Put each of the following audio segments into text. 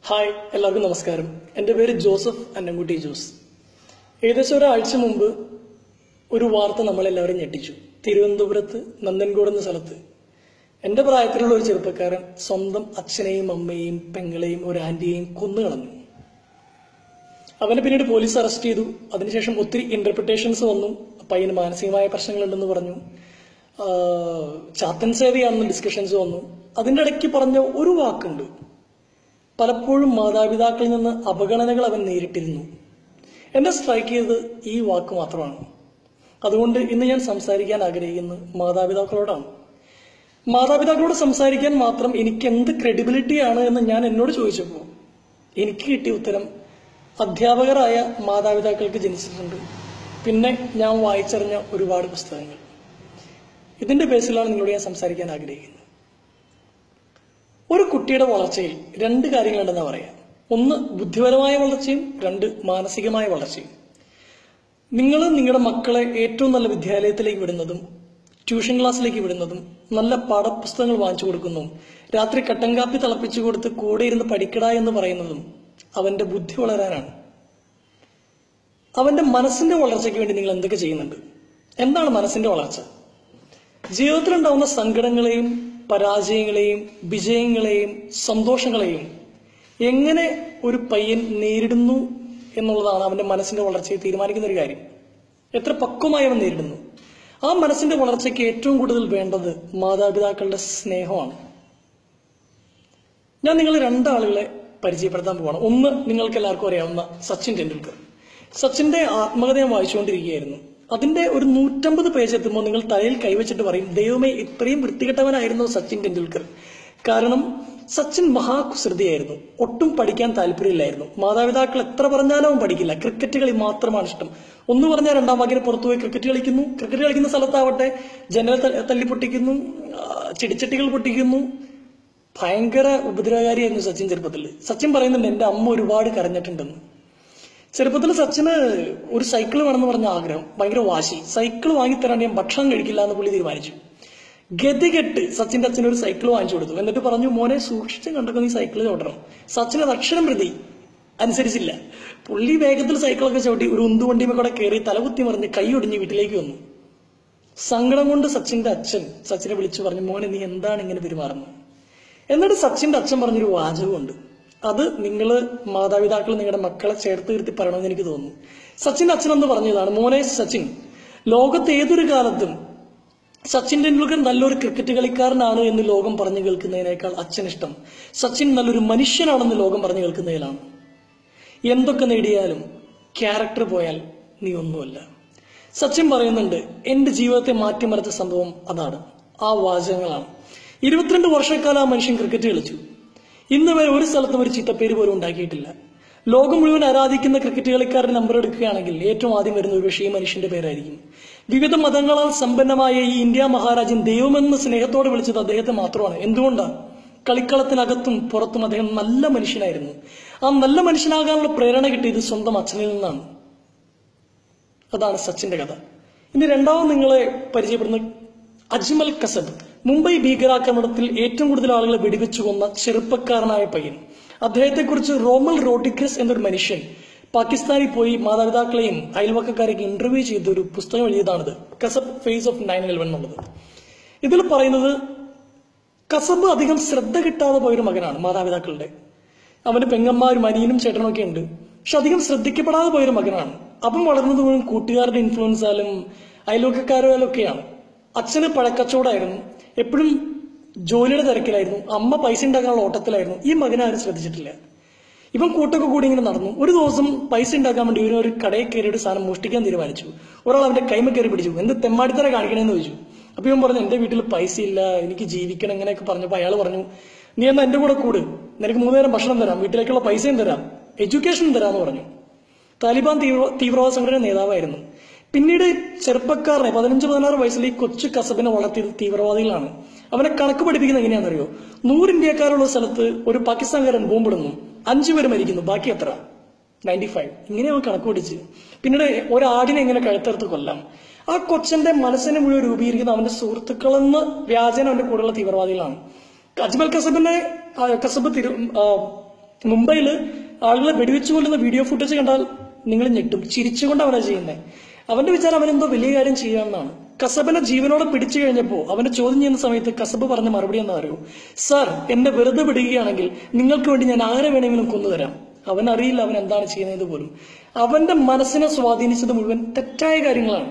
hi എല്ലാവർക്കും നമസ്കാരം എൻ്റെ പേര് ജോസഫ് അന്നംകുട്ടി ജോസ് ഏകദേശം ഒരാഴ്ച മുമ്പ് ഒരു വാർത്ത നമ്മളെല്ലാവരും ഞെട്ടിച്ചു തിരുവനന്തപുരത്ത് നന്ദൻകോട് എന്ന സ്ഥലത്ത് എൻ്റെ പ്രായത്തിലുള്ള ഒരു ചെറുപ്പക്കാരൻ സ്വന്തം അച്ഛനെയും അമ്മയെയും പെങ്ങളെയും ഒരു ആന്റിയെയും കൊന്നുകളഞ്ഞു അവനെ പിന്നീട് പോലീസ് അറസ്റ്റ് ചെയ്തു അതിനുശേഷം ഒത്തിരി ഇന്റർപ്രിട്ടേഷൻസ് വന്നു പയ്യന് മാനസികമായ പ്രശ്നങ്ങളുണ്ടെന്ന് പറഞ്ഞു ആഹ് ചാത്തൻ സേവയാണെന്ന് ഡിസ്കഷൻസ് വന്നു അതിൻ്റെ ഇടയ്ക്ക് പറഞ്ഞ ഒരു വാക്കുണ്ട് പലപ്പോഴും മാതാപിതാക്കളിൽ നിന്ന് അവഗണനകൾ അവൻ നേരിട്ടിരുന്നു എന്നെ സ്ട്രൈക്ക് ചെയ്തത് ഈ വാക്ക് മാത്രമാണ് അതുകൊണ്ട് ഇന്ന് ഞാൻ സംസാരിക്കാൻ ആഗ്രഹിക്കുന്നത് മാതാപിതാക്കളോടാണ് മാതാപിതാക്കളോട് സംസാരിക്കാൻ മാത്രം എനിക്ക് എന്ത് ക്രെഡിബിലിറ്റിയാണ് എന്ന് ഞാൻ എന്നോട് ചോദിച്ചപ്പോൾ എനിക്ക് കിട്ടിയ ഉത്തരം അധ്യാപകരായ മാതാപിതാക്കൾക്ക് ജനിച്ചിട്ടുണ്ട് പിന്നെ ഞാൻ വായിച്ചറിഞ്ഞ ഒരുപാട് പുസ്തകങ്ങൾ ഇതിന്റെ ബേസിലാണ് നിങ്ങളോട് ഞാൻ സംസാരിക്കാൻ ആഗ്രഹിക്കുന്നത് ഒരു കുട്ടിയുടെ വളർച്ചയിൽ രണ്ട് കാര്യങ്ങളുണ്ടെന്ന് പറയാം ഒന്ന് ബുദ്ധിപരമായ വളർച്ചയും രണ്ട് മാനസികമായ വളർച്ചയും നിങ്ങൾ നിങ്ങളുടെ മക്കളെ ഏറ്റവും നല്ല വിദ്യാലയത്തിലേക്ക് വിടുന്നതും ട്യൂഷൻ ക്ലാസ്സിലേക്ക് വിടുന്നതും നല്ല പാഠപുസ്തകങ്ങൾ വാങ്ങിച്ചു കൊടുക്കുന്നതും രാത്രി കട്ടൻ കാപ്പി തിളപ്പിച്ചു കൊടുത്ത് കൂടെ ഇരുന്ന് പഠിക്കട എന്ന് പറയുന്നതും അവന്റെ ബുദ്ധി വളരാനാണ് അവന്റെ മനസ്സിന്റെ വളർച്ചയ്ക്ക് വേണ്ടി നിങ്ങൾ എന്തൊക്കെ ചെയ്യുന്നുണ്ട് എന്താണ് മനസ്സിന്റെ വളർച്ച ജീവിതത്തിലുണ്ടാവുന്ന സങ്കടങ്ങളെയും പരാജയങ്ങളെയും വിജയങ്ങളെയും സന്തോഷങ്ങളെയും എങ്ങനെ ഒരു പയ്യൻ നേരിടുന്നു എന്നുള്ളതാണ് അവന്റെ മനസ്സിന്റെ വളർച്ചയെ തീരുമാനിക്കുന്ന ഒരു കാര്യം എത്ര പക്വമായി അവൻ നേരിടുന്നു ആ മനസ്സിന്റെ വളർച്ചയ്ക്ക് ഏറ്റവും കൂടുതൽ വേണ്ടത് മാതാപിതാക്കളുടെ സ്നേഹമാണ് ഞാൻ നിങ്ങൾ രണ്ടാളുകളെ പരിചയപ്പെടുത്താൻ പോവാണ് ഒന്ന് നിങ്ങൾക്ക് എല്ലാവർക്കും അറിയാവുന്ന സച്ചിൻ ടെണ്ടുൽക്കർ സച്ചിന്റെ ആത്മകഥ ഞാൻ വായിച്ചുകൊണ്ടിരിക്കുകയായിരുന്നു അതിന്റെ ഒരു നൂറ്റമ്പത് പേജ് എത്തുമ്പോൾ നിങ്ങൾ തലയിൽ കൈവച്ചിട്ട് പറയും ദൈവമേ ഇത്രയും വൃത്തികെട്ടവനായിരുന്നു സച്ചിൻ ടെണ്ടുൽക്കർ കാരണം സച്ചിൻ മഹാകുസൃതിയായിരുന്നു ഒട്ടും പഠിക്കാൻ താല്പര്യമില്ലായിരുന്നു മാതാപിതാക്കൾ എത്ര പറഞ്ഞാലും അവൻ പഠിക്കില്ല ക്രിക്കറ്റ് കളി മാത്രമാണ് ഇഷ്ടം ഒന്ന് പറഞ്ഞാൽ രണ്ടാം വാക്കിന് പുറത്തുപോയി ക്രിക്കറ്റ് കളിക്കുന്നു ക്രിക്കറ്റ് കളിക്കുന്ന സ്ഥലത്താവട്ടെ ജനൽ ത- തല്ലി പൊട്ടിക്കുന്നു ആ, ചെടിച്ചട്ടികൾ പൊട്ടിക്കുന്നു ഭയങ്കര ഉപദ്രവകാരിയായിരുന്നു സച്ചിൻ ചെറുപ്പത്തിൽ സച്ചിൻ പറയുന്നുണ്ട് എന്റെ അമ്മ ഒരുപാട് കരഞ്ഞിട്ടുണ്ടെന്ന് ചെറുപ്പത്തിൽ സച്ചിന് ഒരു സൈക്കിൾ വേണമെന്ന് പറഞ്ഞ ആഗ്രഹം ഭയങ്കര വാശി സൈക്കിൾ വാങ്ങിത്തരാൻ ഞാൻ ഭക്ഷണം കഴിക്കില്ല എന്ന് പുള്ളി തീരുമാനിച്ചു ഗതികെട്ട് സച്ചിന്റെ അച്ഛൻ ഒരു സൈക്കിൾ വാങ്ങിച്ചു കൊടുത്തു എന്നിട്ട് പറഞ്ഞു മോനെ സൂക്ഷിച്ച് കണ്ടൊക്കെ നീ സൈക്കിൾ ചവിട്ടണം സച്ചിൻ അത് അക്ഷരം പ്രതി അനുസരിച്ചില്ല പുള്ളി വേഗത്തിൽ സൈക്കിളൊക്കെ ചവിട്ടി ഒരു ഉന്തുവണ്ടിമേ കൂടെ കയറി തലകുത്തി മറിഞ്ഞ് കൈ ഒടിഞ്ഞ് വീട്ടിലേക്ക് വന്നു സങ്കടം കൊണ്ട് സച്ചിന്റെ അച്ഛൻ സച്ചിനെ വിളിച്ചു പറഞ്ഞു മോനെ നീ എന്താണ് ഇങ്ങനെ പെരുമാറുന്നത് എന്നിട്ട് സച്ചിന്റെ അച്ഛൻ പറഞ്ഞൊരു വാചകമുണ്ട് അത് നിങ്ങൾ മാതാപിതാക്കൾ നിങ്ങളുടെ മക്കളെ ചേർത്ത് നിർത്തി പറയണമെന്ന് എനിക്ക് തോന്നുന്നു സച്ചിന്റെ അച്ഛൻ എന്ന് പറഞ്ഞതാണ് മോനെ സച്ചിൻ ലോകത്ത് ഏതൊരു കാലത്തും സച്ചിൻ ടെണ്ടുൽക്കർ നല്ലൊരു ക്രിക്കറ്റ് കളിക്കാരനാണ് എന്ന് ലോകം പറഞ്ഞു കേൾക്കുന്നതിനേക്കാൾ അച്ഛൻ ഇഷ്ടം സച്ചിൻ നല്ലൊരു മനുഷ്യനാണെന്ന് ലോകം പറഞ്ഞു കേൾക്കുന്നതിലാണ് എന്തൊക്കെ നേടിയാലും ക്യാരക്ടർ പോയാൽ നീ ഒന്നുമല്ല സച്ചിൻ പറയുന്നുണ്ട് എന്റെ ജീവിതത്തെ മാറ്റിമറിച്ച സംഭവം അതാണ് ആ വാചകങ്ങളാണ് ഇരുപത്തിരണ്ട് വർഷക്കാലം ആ മനുഷ്യൻ ക്രിക്കറ്റ് കളിച്ചു ഇന്ന് വരെ ഒരു സ്ഥലത്തും ഒരു ചീത്തപ്പേര് പോലും ഉണ്ടാക്കിയിട്ടില്ല ലോകം മുഴുവൻ ആരാധിക്കുന്ന ക്രിക്കറ്റ് കളിക്കാരുടെ നമ്പർ എടുക്കുകയാണെങ്കിൽ ഏറ്റവും ആദ്യം വരുന്ന ഒരു പക്ഷേ ഈ മനുഷ്യന്റെ പേരായിരിക്കും വിവിധ മതങ്ങളാൽ സമ്പന്നമായ ഈ ഇന്ത്യ മഹാരാജ്യം ദൈവമെന്ന് സ്നേഹത്തോടെ വിളിച്ചത് അദ്ദേഹത്തെ മാത്രമാണ് എന്തുകൊണ്ടാണ് കളിക്കളത്തിനകത്തും പുറത്തും അദ്ദേഹം നല്ല മനുഷ്യനായിരുന്നു ആ നല്ല മനുഷ്യനാകാനുള്ള പ്രേരണ കിട്ടിയത് സ്വന്തം അച്ഛനിൽ നിന്നാണ് അതാണ് സച്ചിന്റെ കഥ ഇനി രണ്ടാമത് നിങ്ങളെ പരിചയപ്പെടുന്ന അജ്മൽ കസബ് മുംബൈ ഭീകരാക്രമണത്തിൽ ഏറ്റവും കൂടുതൽ ആളുകളെ വെടിവെച്ചു കൊന്ന ചെറുപ്പക്കാരനായ പയ്യൻ അദ്ദേഹത്തെക്കുറിച്ച് റോമൽ റോഡിഗ്രസ് എന്നൊരു മനുഷ്യൻ പാകിസ്ഥാനിൽ പോയി മാതാപിതാക്കളെയും അയൽവക്കക്കാരെയൊക്കെ ഇന്റർവ്യൂ ചെയ്ത ഒരു പുസ്തകം എഴുതിയതാണിത് Kasab face of nine eleven എന്നുള്ളത് ഇതിൽ പറയുന്നത് കസബ് അധികം ശ്രദ്ധ കിട്ടാതെ പോയൊരു മകനാണ് മാതാപിതാക്കളുടെ അവന് പെങ്ങന്മാരും അനിയനും ചേട്ടനും ഒക്കെ ഉണ്ട് പക്ഷെ അധികം ശ്രദ്ധിക്കപ്പെടാതെ പോയൊരു മകനാണ് അപ്പം വളർന്നത് മുഴുവൻ കൂട്ടുകാരുടെ ഇൻഫ്ലുവൻസാലും അയൽവക്കക്കാരാലും ഒക്കെയാണ് അച്ഛന് പഴക്കച്ചവടമായിരുന്നു എപ്പോഴും ജോലിയുടെ തിരക്കിലായിരുന്നു അമ്മ പൈസ ഉണ്ടാക്കാനുള്ള ഓട്ടത്തിലായിരുന്നു ഈ മകനെ ആരും ശ്രദ്ധിച്ചിട്ടില്ല ഇവൻ കൂട്ടൊക്കെ കൂടി ഇങ്ങനെ നടന്നു ഒരു ദിവസം പൈസ ഉണ്ടാക്കാൻ വേണ്ടി ഇവന് ഒരു കടയിൽ കയറി ഒരു സാധനം മോഷ്ടിക്കാൻ തീരുമാനിച്ചു ഒരാൾ അവന്റെ കൈമ കയറി പിടിച്ചു എന്ത് തെമ്മാടിത്തര കാണിക്കണമെന്ന് ചോദിച്ചു അപ്പൊ ഇവൻ പറഞ്ഞു എന്റെ വീട്ടിൽ പൈസ ഇല്ല എനിക്ക് ജീവിക്കണം ഇങ്ങനെയൊക്കെ പറഞ്ഞപ്പോ അയാൾ പറഞ്ഞു നീ എന്നാ എന്റെ കൂടെ കൂട് നിനക്ക് മൂന്ന് നേരം ഭക്ഷണം തരാം വീട്ടിലേക്കുള്ള പൈസയും തരാം എഡ്യൂക്കേഷനും തരാമെന്ന് പറഞ്ഞു താലിബാൻ തീവ്ര തീവ്രവാദ സംഘടന നേതാവായിരുന്നു പിന്നീട് ചെറുപ്പക്കാരനെ പതിനഞ്ച് പതിനാറ് വയസ്സിൽ ഈ കൊച്ചു കസബിനെ വളർത്തിയത് തീവ്രവാദികളാണ് അവനെ കണക്ക് പഠിപ്പിക്കുന്നത് എങ്ങനെയാണെന്നറിയോ നൂറ് ഇന്ത്യക്കാരുള്ള സ്ഥലത്ത് ഒരു പാകിസ്ഥാൻകാരൻ ബോംബിടുന്നു അഞ്ചു പേര് മരിക്കുന്നു ബാക്കി എത്ര നയൻറ്റി ഫൈവ് ഇങ്ങനെ അവൻ കണക്ക് പഠിച്ച് പിന്നീട് ഒരാടിനെ എങ്ങനെ കഴുത്തെടുത്ത് കൊല്ലാം ആ കൊച്ചന്റെ മനസ്സിനെ മുഴുവൻ രൂപീകരിക്കുന്ന അവന്റെ സുഹൃത്തുക്കളെന്ന് വ്യാജന അവന്റെ കൂടെയുള്ള തീവ്രവാദികളാണ് അജ്മൽ കസബിനെ ആ, കസബ് തിരു ആ, മുംബൈയിൽ ആളുകളെ വെടിവെച്ച് കൊല്ലുന്ന വീഡിയോ ഫുട്ടേജ് കണ്ടാൽ നിങ്ങൾ ഞെട്ടും ചിരിച്ചുകൊണ്ട് അവനാ ചെയ്യുന്നത് അവന്റെ വിചാരം അവനെന്തോ വലിയ കാര്യം ചെയ്യാമെന്നാണ് കസബനെ ജീവനോടെ പിടിച്ചു കഴിഞ്ഞപ്പോൾ അവന്റെ ചോദ്യം ചെയ്യുന്ന സമയത്ത് കസബ് പറഞ്ഞ മറുപടി എന്താ അറിയൂ സർ എന്നെ വെറുതെ വിടുകയാണെങ്കിൽ നിങ്ങൾക്ക് വേണ്ടി ഞാൻ ആരെ വേണമെങ്കിലും കൊന്നുതരാം അവൻ അറിയില്ല അവൻ എന്താണ് ചെയ്യുന്നത് പോലും അവന്റെ മനസ്സിനെ സ്വാധീനിച്ചത് മുഴുവൻ തെറ്റായ കാര്യങ്ങളാണ്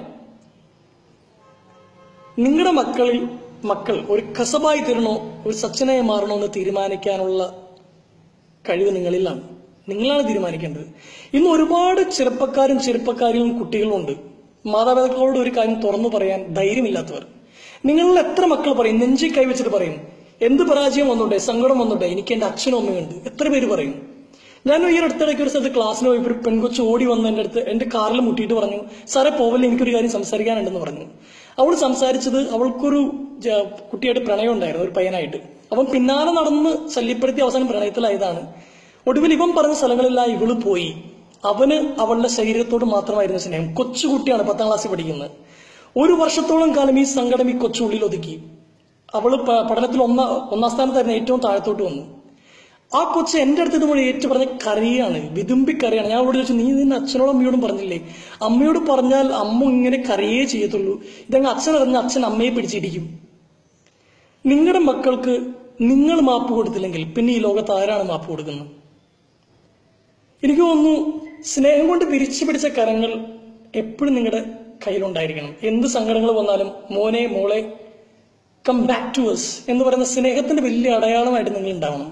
നിങ്ങളുടെ മക്കളിൽ മക്കൾ ഒരു കസബായി തീരണോ ഒരു സച്ചനായി മാറണോ എന്ന് തീരുമാനിക്കാനുള്ള കഴിവ് നിങ്ങളിലാണ് നിങ്ങളാണ് തീരുമാനിക്കേണ്ടത് ഇന്ന് ഒരുപാട് ചെറുപ്പക്കാരും ചെറുപ്പക്കാരികളും കുട്ടികളും ഉണ്ട് മാതാപിതാക്കളോട് ഒരു കാര്യം തുറന്നു പറയാൻ ധൈര്യമില്ലാത്തവർ നിങ്ങളിൽ എത്ര മക്കൾ പറയും നെഞ്ചി കൈവച്ചിട്ട് പറയും എന്ത് പരാജയം വന്നോട്ടെ സങ്കടം വന്നോട്ടെ എനിക്ക് എന്റെ അച്ഛനും അമ്മയുണ്ട് എത്ര പേര് പറയും ഞാൻ ഈ അടുത്തിടയ്ക്ക് ഒരു സ്ഥലത്ത് ക്ലാസ്സിന് പോയപ്പോൾ ഒരു പെൺകൊച്ച് ഓടി വന്ന് എൻ്റെ അടുത്ത് എൻ്റെ കാറിൽ മുട്ടിയിട്ട് പറഞ്ഞു സാറേ പോവല്ലേ എനിക്കൊരു കാര്യം സംസാരിക്കാനുണ്ടെന്ന് പറഞ്ഞു അവൾ സംസാരിച്ചത് അവൾക്കൊരു ജ- കുട്ടിയായിട്ട് പ്രണയം ഉണ്ടായിരുന്നു ഒരു പയ്യനായിട്ട് അവൻ പിന്നാലെ നടന്ന് ശല്യപ്പെടുത്തി അവസാനം പ്രണയത്തിലായതാണ് ഒടുവിൽ ഇവൻ പറഞ്ഞ സ്ഥലങ്ങളെല്ലാം ഇവള് പോയി അവന് അവളുടെ ശരീരത്തോട് മാത്രമായിരുന്നു സ്നേഹം കൊച്ചുകുട്ടിയാണ് പത്താം ക്ലാസ്സിൽ പഠിക്കുന്നത് ഒരു വർഷത്തോളം കാലം ഈ സങ്കടം ഈ കൊച്ചുള്ളിൽ ഒതുക്കി അവള് പ- പഠനത്തിൽ ഒന്നാ ഒന്നാം സ്ഥാനത്തായിരുന്നു ഏറ്റവും താഴത്തോട്ട് വന്നു ആ കൊച്ച് എന്റെ അടുത്ത് ഇതുപോലെ ഏറ്റു പറഞ്ഞ കരയാണ് വിതുമ്പി കരയാണ് ഞാൻ അവളോട് ചോദിച്ചു നീ നിന്റെ അച്ഛനോടും അമ്മയോടും പറഞ്ഞില്ലേ അമ്മയോട് പറഞ്ഞാൽ അമ്മ ഇങ്ങനെ കരയേ ചെയ്യത്തുള്ളൂ ഇതങ്ങ് അച്ഛൻ അറിഞ്ഞ അച്ഛൻ അമ്മയെ പിടിച്ചിരിക്കും നിങ്ങളുടെ മക്കൾക്ക് നിങ്ങൾ മാപ്പ് കൊടുത്തില്ലെങ്കിൽ പിന്നെ ഈ ലോകത്ത് ആരാണ് മാപ്പ് കൊടുക്കുന്നത് എനിക്ക് തോന്നുന്നു സ്നേഹം കൊണ്ട് വിരിച്ചു പിടിച്ച കരങ്ങൾ എപ്പോഴും നിങ്ങളുടെ കയ്യിലുണ്ടായിരിക്കണം എന്ത് സങ്കടങ്ങൾ വന്നാലും മോനെ മോളെ കം ബാക്ക് ടു us എന്ന് പറയുന്ന സ്നേഹത്തിന്റെ വലിയ അടയാളമായിട്ട് നിങ്ങൾ ഉണ്ടാവണം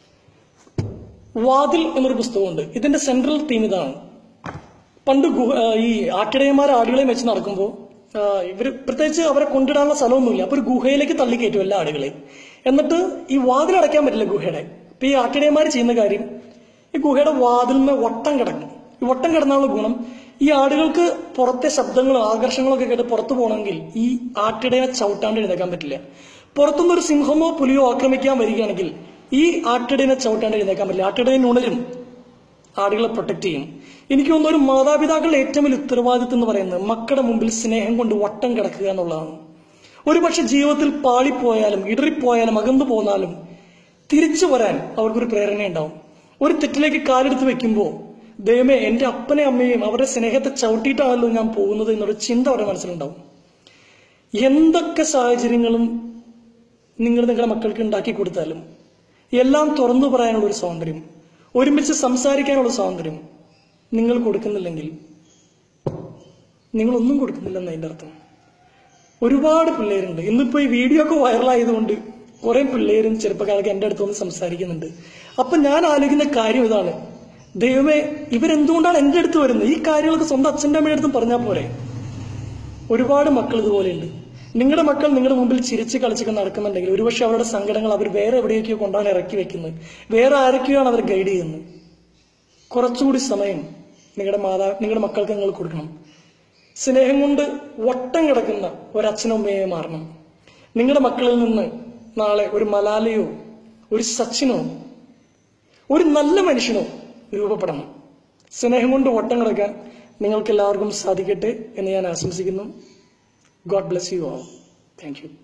വാതിൽ എന്നൊരു പുസ്തകമുണ്ട് ഇതിന്റെ സെൻട്രൽ തീം ഇതാണ് പണ്ട് ഗുഹ- ആ, ഈ ആട്ടിടയന്മാർ ആടുകളെ വെച്ച് നടക്കുമ്പോൾ ഇവർ പ്രത്യേകിച്ച് അവരെ കൊണ്ടിടാനുള്ള സ്ഥലമൊന്നുമില്ല അപ്പൊ ഒരു ഗുഹയിലേക്ക് തള്ളി കയറ്റും എല്ലാ ആടുകളെയും എന്നിട്ട് ഈ വാതിൽ അടയ്ക്കാൻ പറ്റില്ല ഗുഹയുടെ ഇപ്പൊ ഈ ആട്ടിടയന്മാർ ചെയ്യുന്ന കാര്യം ഈ ഗുഹയുടെ വാതിലിന് വട്ടം കിടക്കും ഈ വട്ടം കിടന്നുള്ള ഗുണം ഈ ആടുകൾക്ക് പുറത്തെ ശബ്ദങ്ങളും ആകർഷങ്ങളോ ഒക്കെ കേട്ട് പുറത്തു പോകണമെങ്കിൽ ഈ ആട്ടിടയെ ചവിട്ടാണ്ട് എഴുന്നേക്കാൻ പറ്റില്ല പുറത്തുനിന്ന് ഒരു സിംഹമോ പുലിയോ ആക്രമിക്കാൻ വരികയാണെങ്കിൽ ഈ ആട്ടിടയനെ ചവിട്ടാണ്ട് എഴുന്നേക്കാൻ പറ്റില്ല ആട്ടിടയൻ ഉണരും ആടുകളെ പ്രൊട്ടക്ട് ചെയ്യും എനിക്ക് തോന്നുന്നു ഒരു മാതാപിതാക്കളുടെ ഏറ്റവും വലിയ ഉത്തരവാദിത്വം എന്ന് പറയുന്നത് മക്കളുടെ മുമ്പിൽ സ്നേഹം കൊണ്ട് വട്ടം കിടക്കുക എന്നുള്ളതാണ് ഒരുപക്ഷെ ജീവിതത്തിൽ പാളിപ്പോയാലും ഇടറിപ്പോയാലും അകന്നു പോന്നാലും തിരിച്ചു വരാൻ അവർക്കൊരു പ്രേരണ ഉണ്ടാവും ഒരു തെറ്റിലേക്ക് കാലെടുത്ത് വെക്കുമ്പോൾ ദൈവമേ എന്റെ അപ്പനെ അമ്മയും അവരുടെ സ്നേഹത്തെ ചവിട്ടിയിട്ടാണല്ലോ ഞാൻ പോകുന്നത് എന്നൊരു ചിന്ത അവരുടെ മനസ്സിലുണ്ടാവും എന്തൊക്കെ സാഹചര്യങ്ങളും നിങ്ങൾ നിങ്ങളുടെ മക്കൾക്ക് ഉണ്ടാക്കി കൊടുത്താലും എല്ലാം തുറന്നു പറയാനുള്ള ഒരു സ്വാതന്ത്ര്യം ഒരുമിച്ച് സംസാരിക്കാനുള്ള സ്വാതന്ത്ര്യം നിങ്ങൾ കൊടുക്കുന്നില്ലെങ്കിൽ നിങ്ങളൊന്നും കൊടുക്കുന്നില്ലെന്ന് അതിന്റെ അർത്ഥം ഒരുപാട് പിള്ളേരുണ്ട് ഇന്നിപ്പോ ഈ വീഡിയോ ഒക്കെ വൈറലായതുകൊണ്ട് കുറെ പിള്ളേരും ചെറുപ്പക്കാരൊക്കെ എൻ്റെ അടുത്ത് വന്ന് സംസാരിക്കുന്നുണ്ട് അപ്പൊ ഞാൻ ആലോചിക്കുന്ന കാര്യം ഇതാണ് ദൈവമേ ഇവരെന്തുകൊണ്ടാണ് എൻ്റെ അടുത്ത് വരുന്നത് ഈ കാര്യങ്ങളൊക്കെ സ്വന്തം അച്ഛൻ്റെ അമ്മയുടെ അടുത്തും പറഞ്ഞാൽ പോരെ ഒരുപാട് മക്കൾ ഇതുപോലെയുണ്ട് നിങ്ങളുടെ മക്കൾ നിങ്ങളുടെ മുമ്പിൽ ചിരിച്ച് കളിച്ചൊക്കെ നടക്കുന്നുണ്ടെങ്കിൽ ഒരുപക്ഷെ അവരുടെ സങ്കടങ്ങൾ അവർ വേറെ എവിടെയൊക്കെയോ കൊണ്ടാണ് ഇറക്കി വെക്കുന്നത് വേറെ ആരൊക്കെയാണ് അവർ ഗൈഡ് ചെയ്യുന്നത് കുറച്ചുകൂടി സമയം നിങ്ങളുടെ മാതാ നിങ്ങളുടെ മക്കൾക്ക് നിങ്ങൾ കൊടുക്കണം സ്നേഹം കൊണ്ട് വട്ടം കിടക്കുന്ന ഒരച്ഛനും അമ്മയെ മാറണം നിങ്ങളുടെ മക്കളിൽ നിന്ന് നാളെ ഒരു മലാലയോ ഒരു സച്ചിനോ ഒരു നല്ല മനുഷ്യനോ രൂപപ്പെടണം സ്നേഹം കൊണ്ട് വട്ടം കിടക്കാൻ നിങ്ങൾക്ക് എല്ലാവർക്കും സാധിക്കട്ടെ എന്ന് ഞാൻ ആശംസിക്കുന്നു God bless you all thank U